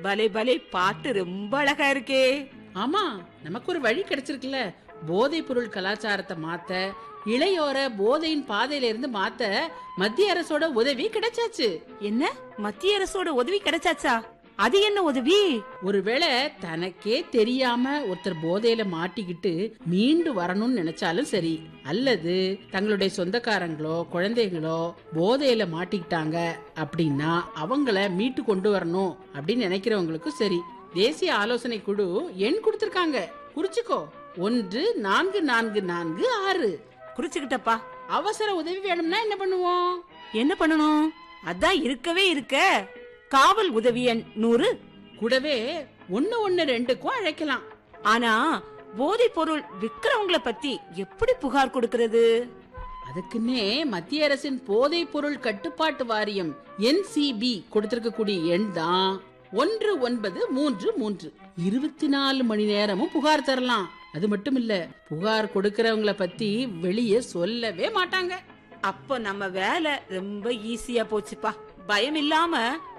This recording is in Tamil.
பலே பலே பாட்டு ரொம்ப அழகா இருக்கே ஆமா நமக்கு ஒரு வழி கிடைச்சிருக்குல்ல போதைப் பொருள் கலாச்சாரத்தை மாத்த இளையோர போதையின் பாதையில இருந்து மாத்த மத்திய அரசோட உதவி கிடைச்சாச்சு என்ன மத்திய அரசோட உதவி கிடைச்சாச்சா அது என்ன உதவி ஒருவேளை தனக்கே தெரியாம ஒருத்தர் போதையில மாட்டிக்கிட்டு மீண்டு வரணும்னு நினைச்சாலும் சரி அல்லது தங்களுடைய சொந்தக்காரங்களோ குழந்தைகளோ போதையில மாட்டிக்கிட்டாங்க அப்படின்னா அவங்கள மீட்டு கொண்டு வரணும் அப்படின்னு நினைக்கிறவங்களுக்கும் சரி தேசிய ஆலோசனை குழு எண் கொடுத்திருக்காங்க குறிச்சுக்கோ ஒன்று நான்கு நான்கு நான்கு ஆறு குறிச்சுக்கிட்டப்பா அவசர உதவி வேணும்னா என்ன பண்ணுவோம் என்ன பண்ணணும் அதான் இருக்கவே இருக்க காவல் உதவி எண் நூறு கூடவே ஒன்னு ஒன்னு ரெண்டுக்கும் அழைக்கலாம் ஆனா போதைப் பொருள் விக்கிறவங்கள பத்தி எப்படி புகார் கொடுக்கறது அதுக்குன்னே மத்திய அரசின் போதைப் பொருள் கட்டுப்பாட்டு வாரியம் என்சிபி கொடுத்திருக்கக்கூடிய எண் தான் ஒன்று ஒன்பது மூன்று மூன்று இருபத்தி நாலு மணி நேரமும் புகார் தரலாம் அது மட்டும் இல்ல புகார் கொடுக்கறவங்கள பத்தி வெளியே சொல்லவே மாட்டாங்க அப்ப நம்ம வேலை ரொம்ப ஈஸியா போச்சுப்பா பயம் இல்லாம